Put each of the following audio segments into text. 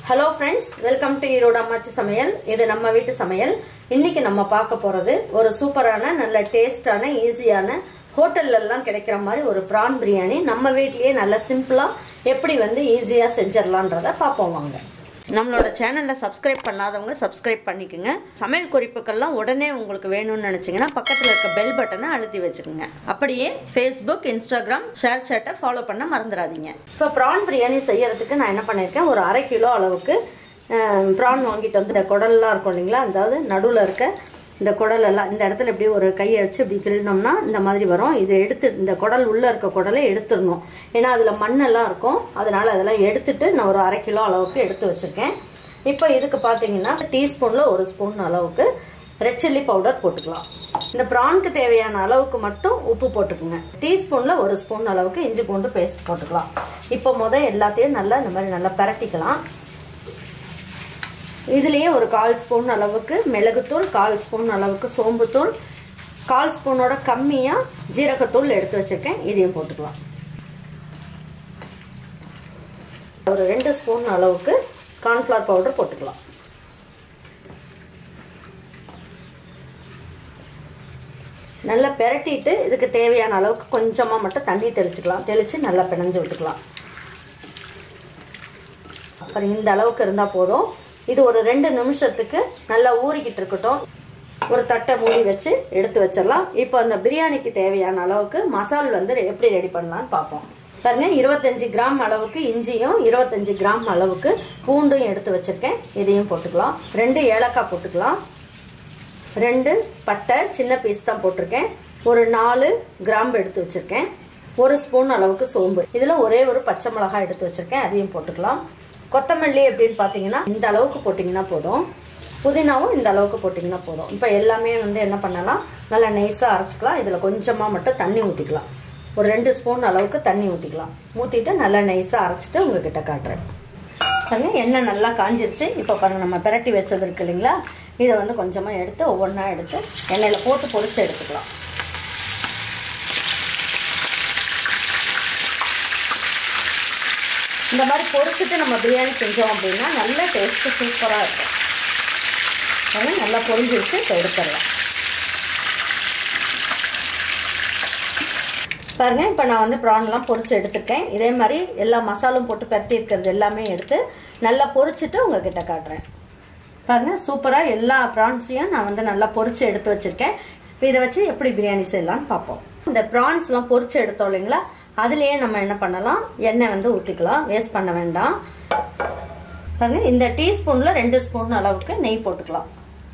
hello friends welcome to Erode Ammachi Samayal இது நம்ம வீட்டு சமையல் இன்னைக்கு நம்ம பார்க்க போகிறது ஒரு சூப்பரான நல்ல டேஸ்டான ஈஸியான ஹோட்டல்லலாம் கிடைக்கிற மாதிரி ஒரு ப்ரான் பிரியாணி நம்ம வீட்லேயே நல்ல சிம்பிளாக எப்படி வந்து ஈஸியாக செஞ்சிடலான்றத பார்ப்போம் வாங்க நம்மளோட சேனலில் சப்ஸ்கிரைப் பண்ணாதவங்க சப்ஸ்கிரைப் பண்ணிக்கோங்க சமையல் குறிப்புக்கள்லாம் உடனே உங்களுக்கு வேணும்னு நினச்சிங்கன்னா பக்கத்தில் இருக்க பெல் பட்டனை அழுத்தி வச்சுக்கோங்க அப்படியே Facebook Instagram ShareChat follow பண்ண மறந்துடாதீங்க இப்போ ப்ரான் பிரியாணி செய்யறதுக்கு நான் என்ன பண்ணியிருக்கேன் ஒரு அரை கிலோ அளவுக்கு ப்ரான் வாங்கிட்டு வந்து இந்த குடல்லாம் இருக்கும் இல்லைங்களா அதாவது நடுவில் இருக்க இந்த குடலெல்லாம் இந்த இடத்துல இப்படி ஒரு கையை வச்சு இப்படி கிள்ளினோம்னா இந்த மாதிரி வரும் இதை எடுத்து இந்த குடல் உள்ளே இருக்க குடலை எடுத்துடணும் ஏன்னா அதில் மண்ணெல்லாம் இருக்கும் அதனால் அதெல்லாம் எடுத்துட்டு நான் ஒரு அரை கிலோ அளவுக்கு எடுத்து வச்சுருக்கேன் இப்போ இதுக்கு பார்த்தீங்கன்னா டீஸ்பூனில் ஒரு ஸ்பூன் அளவுக்கு ரெட் சில்லி பவுடர் போட்டுக்கலாம் இந்த ப்ரான்க்கு தேவையான அளவுக்கு மட்டும் உப்பு போட்டுக்குங்க டீஸ்பூனில் ஒரு ஸ்பூன் அளவுக்கு இஞ்சி பூண்டு பேஸ்ட் போட்டுக்கலாம் இப்போ முதல் எல்லாத்தையும் நல்லா இந்த மாதிரி நல்லா பரட்டிக்கலாம் இதுலேயே ஒரு கால் ஸ்பூன் அளவுக்கு மிளகுத்தூள் கால் ஸ்பூன் அளவுக்கு சோம்புத்தூள் கால் ஸ்பூனோட கம்மியாக ஜீரகத்தூள் எடுத்து வச்சுருக்கேன் இதையும் போட்டுக்கலாம் ஒரு ரெண்டு ஸ்பூன் அளவுக்கு கார்ன்ஃப்ளவர் பவுடர் போட்டுக்கலாம் நல்லா பெரட்டிட்டு இதுக்கு தேவையான அளவுக்கு கொஞ்சமாக மட்டும் தண்ணி தெளிச்சுக்கலாம் தெளித்து நல்லா பிணைஞ்சு விட்டுக்கலாம் அப்புறம் இந்த அளவுக்கு இருந்தால் போதும் இது ஒரு ரெண்டு நிமிஷத்துக்கு நல்லா ஊறிக்கிட்டு இருக்கட்டும் ஒரு தட்டை மூடி வச்சு எடுத்து வச்சிடலாம் இப்போ அந்த பிரியாணிக்கு தேவையான அளவுக்கு மசால் வந்து எப்படி ரெடி பண்ணலான்னு பார்ப்போம் பாருங்க இருபத்தஞ்சி கிராம் அளவுக்கு இஞ்சியும் இருபத்தஞ்சி கிராம் அளவுக்கு பூண்டும் எடுத்து வச்சுருக்கேன் இதையும் போட்டுக்கலாம் ரெண்டு ஏலக்காய் போட்டுக்கலாம் ரெண்டு பட்டை சின்ன பீஸ் தான் போட்டிருக்கேன் ஒரு நாலு கிராம்பு எடுத்து வச்சுருக்கேன் ஒரு ஸ்பூன் அளவுக்கு சோம்பு இதில் ஒரே ஒரு பச்சை மிளகாய் எடுத்து வச்சுருக்கேன் அதையும் போட்டுக்கலாம் கொத்தமல்லி எப்படின்னு பார்த்தீங்கன்னா இந்த அளவுக்கு போட்டிங்கன்னா போதும் புதினாவும் இந்த அளவுக்கு போட்டிங்கன்னா போதும் இப்போ எல்லாமே வந்து என்ன பண்ணலாம் நல்லா நைஸாக அரைச்சிக்கலாம் இதில் கொஞ்சமாக மட்டும் தண்ணி ஊற்றிக்கலாம் ஒரு ரெண்டு ஸ்பூன் அளவுக்கு தண்ணி ஊற்றிக்கலாம் ஊற்றிட்டு நல்லா நைஸாக அரைச்சிட்டு உங்ககிட்ட காட்டுறேன் பாருங்க எண்ணெய் நல்லா காஞ்சிருச்சு இப்போ பாருங்கள் நம்ம பிரட்டி வச்சது இருக்கு இல்லைங்களா இதை வந்து கொஞ்சமாக எடுத்து ஒவ்வொன்றா எடுத்து எண்ணெயில் போட்டு பொரிச்சு எடுத்துக்கலாம் இந்த மாதிரி பொரிச்சிட்டு நம்ம பிரியாணி செஞ்சோம் அப்படின்னா நல்ல டேஸ்ட்டு சூப்பராக இருக்கும் அதனால் நல்லா பொரிஞ்சிருச்சு இப்போ எடுத்துடலாம் பாருங்கள் இப்போ நான் வந்து ப்ரான்லாம் பொரிச்சு எடுத்துருக்கேன் இதே மாதிரி எல்லா மசாலும் போட்டு பரட்டி இருக்கிறது எல்லாமே எடுத்து நல்லா பொரிச்சிட்டு உங்ககிட்ட காட்டுறேன் பாருங்கள் சூப்பராக எல்லா ப்ரான்ஸையும் நான் வந்து நல்லா பொரிச்சு எடுத்து வச்சுருக்கேன் இப்போ இதை வச்சு எப்படி பிரியாணி செய்யலாம்னு பார்ப்போம் இந்த ப்ரான்ஸ்லாம் பொரிச்சு எடுத்தோம் இல்லைங்களா அதுலேயே நம்ம என்ன பண்ணலாம் எண்ணெய் வந்து ஊற்றிக்கலாம் வேஸ்ட் பண்ண வேண்டாம் பாருங்க இந்த டீஸ்பூனில் ரெண்டு ஸ்பூன் அளவுக்கு நெய் போட்டுக்கலாம்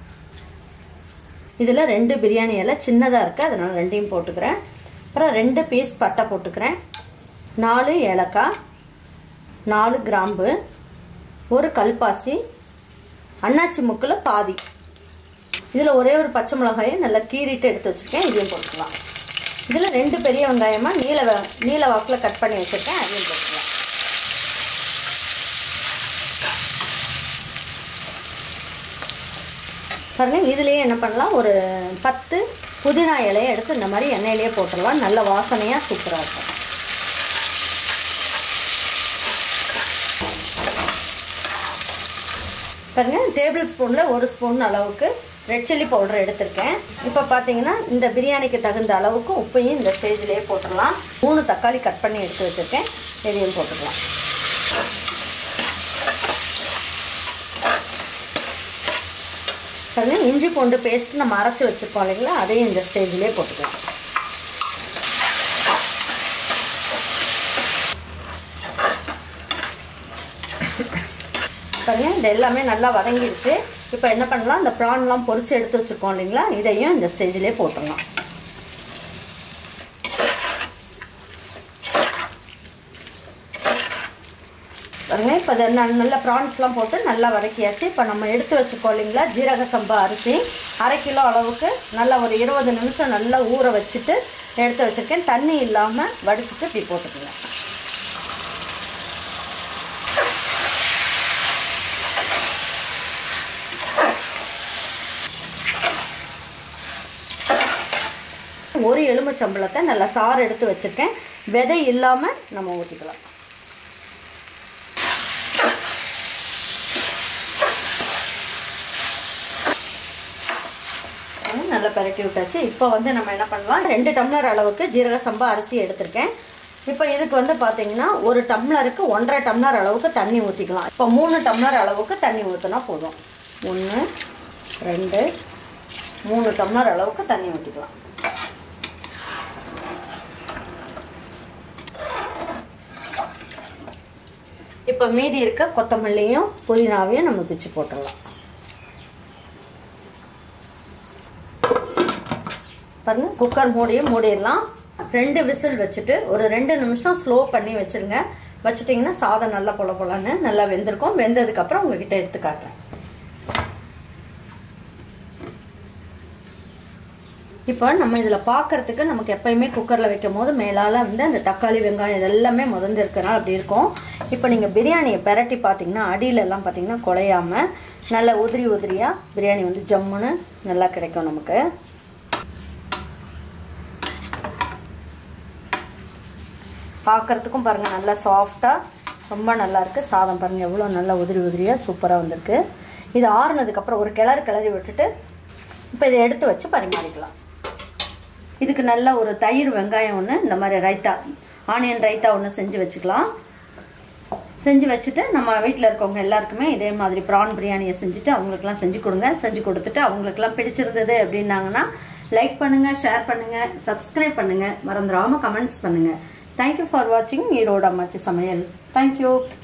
இதில் ரெண்டு பிரியாணி இலை சின்னதாக இருக்குது அதனால் ரெண்டையும் போட்டுக்கிறேன் அப்புறம் ரெண்டு பீஸ் பட்டை போட்டுக்கிறேன் நாலு ஏலக்காய் நாலு கிராம்பு ஒரு கல்பாசி அன்னாச்சி முக்கில் பாதி இதில் ஒரே ஒரு பச்சை மிளகாயை நல்லா கீறிட்டு எடுத்து வச்சுருக்கேன் இதையும் போட்டுக்கலாம் இதில் ரெண்டு பெரிய வெங்காயமாக நீல நீல வாக்கில் கட் பண்ணி வச்சுருக்கேன் அதையும் போட்டுக்கலாம் பாருங்க இதுலேயே என்ன பண்ணலாம் ஒரு பத்து புதினா இலையை எடுத்து இந்த மாதிரி எண்ணெயிலேயே போட்டுடலாம் நல்ல வாசனையாக சூப்பராக இருக்கும் பாருங்க டேபிள் ஸ்பூனில் ஒரு ஸ்பூன் அளவுக்கு ரெட் சில்லி பவுடர் எடுத்திருக்கேன் இப்போ பார்த்தீங்கன்னா இந்த பிரியாணிக்கு தகுந்த அளவுக்கு உப்பையும் இந்த ஸ்டேஜ்லேயே போட்டுடலாம் மூணு தக்காளி கட் பண்ணி எடுத்து வச்சுருக்கேன் இதையும் போட்டுக்கலாம் பாருங்க இஞ்சி பூண்டு பேஸ்ட் நம்ம அரைச்சி வச்சுருக்கோம் இல்லைங்களா அதையும் இந்த ஸ்டேஜ்லேயே போட்டுக்கலாம் பாருங்க இது எல்லாமே நல்லா வதங்கிடுச்சு இப்போ என்ன பண்ணலாம் இந்த ப்ரான்லாம் பொரிச்சு எடுத்து வச்சுருக்கோம் இல்லைங்களா இதையும் இந்த ஸ்டேஜ்லேயே போட்டுடலாம் பாருங்க இப்போ இதை நல்ல ப்ரான்ஸ்லாம் போட்டு நல்லா வதக்கியாச்சு இப்போ நம்ம எடுத்து வச்சுருக்கோம் இல்லைங்களா ஜீரக சம்பா அரிசி அரை கிலோ அளவுக்கு நல்லா ஒரு இருபது நிமிஷம் நல்லா ஊற வச்சுட்டு எடுத்து வச்சுருக்கேன் தண்ணி இல்லாமல் வடிச்சிட்டு இப்படி போட்டுக்கோங்க ஒரு எலுமிச்சம்பழத்தை நல்லா சாறு எடுத்து வச்சுருக்கேன் விதை இல்லாமல் நம்ம ஊற்றிக்கலாம் பரட்டி விட்டாச்சு இப்போ வந்து நம்ம என்ன பண்ணலாம் ரெண்டு டம்ளர் அளவுக்கு ஜீரக சம்பா அரிசி எடுத்திருக்கேன் இப்போ இதுக்கு வந்து பார்த்தீங்கன்னா ஒரு டம்ளருக்கு ஒன்றரை டம்ளர் அளவுக்கு தண்ணி ஊற்றிக்கலாம் இப்போ மூணு டம்ளர் அளவுக்கு தண்ணி ஊற்றினா போதும் ஒன்று ரெண்டு மூணு டம்ளர் அளவுக்கு தண்ணி ஊற்றிக்கலாம் இப்போ மீதி இருக்க கொத்தமல்லியும் புதினாவையும் நம்ம பிச்சு போட்டுடலாம் பாருங்க குக்கர் மூடியும் மூடிடலாம் ரெண்டு விசில் வச்சுட்டு ஒரு ரெண்டு நிமிஷம் ஸ்லோ பண்ணி வச்சுருங்க வச்சுட்டிங்கன்னா சாதம் நல்லா பொல பொலன்னு நல்லா வெந்திருக்கும் வெந்ததுக்கப்புறம் உங்ககிட்ட எடுத்து காட்டுறேன் இப்போ நம்ம இதில் பார்க்குறதுக்கு நமக்கு எப்பயுமே குக்கரில் வைக்கும் போது மேலால் வந்து அந்த தக்காளி வெங்காயம் இதெல்லாமே முதந்து இருக்கிறனால அப்படி இருக்கும் இப்போ நீங்கள் பிரியாணியை பெரட்டி பார்த்தீங்கன்னா அடியிலெல்லாம் பார்த்தீங்கன்னா குலையாமல் நல்லா உதிரி உதிரியாக பிரியாணி வந்து ஜம்முன்னு நல்லா கிடைக்கும் நமக்கு பார்க்குறதுக்கும் பாருங்கள் நல்லா சாஃப்டாக ரொம்ப நல்லா இருக்குது சாதம் பாருங்கள் எவ்வளோ நல்லா உதிரி உதிரியாக சூப்பராக வந்திருக்கு இது ஆறுனதுக்கப்புறம் ஒரு கிளறு கிளறி விட்டுட்டு இப்போ இதை எடுத்து வச்சு பரிமாறிக்கலாம் இதுக்கு நல்ல ஒரு தயிர் வெங்காயம் ஒன்று இந்த மாதிரி ரைத்தா ஆனியன் ரைத்தா ஒன்று செஞ்சு வச்சுக்கலாம் செஞ்சு வச்சுட்டு நம்ம வீட்டில் இருக்கவங்க எல்லாருக்குமே இதே மாதிரி ப்ரான் பிரியாணியை செஞ்சுட்டு அவங்களுக்குலாம் செஞ்சு கொடுங்க செஞ்சு கொடுத்துட்டு அவங்களுக்குலாம் பிடிச்சிருந்தது அப்படின்னாங்கன்னா லைக் பண்ணுங்கள் ஷேர் பண்ணுங்கள் சப்ஸ்கிரைப் பண்ணுங்கள் மறந்துடாமல் கமெண்ட்ஸ் பண்ணுங்கள் தேங்க்யூ ஃபார் வாட்சிங் ஈரோடு அம்மாச்சி சமையல் தேங்க்யூ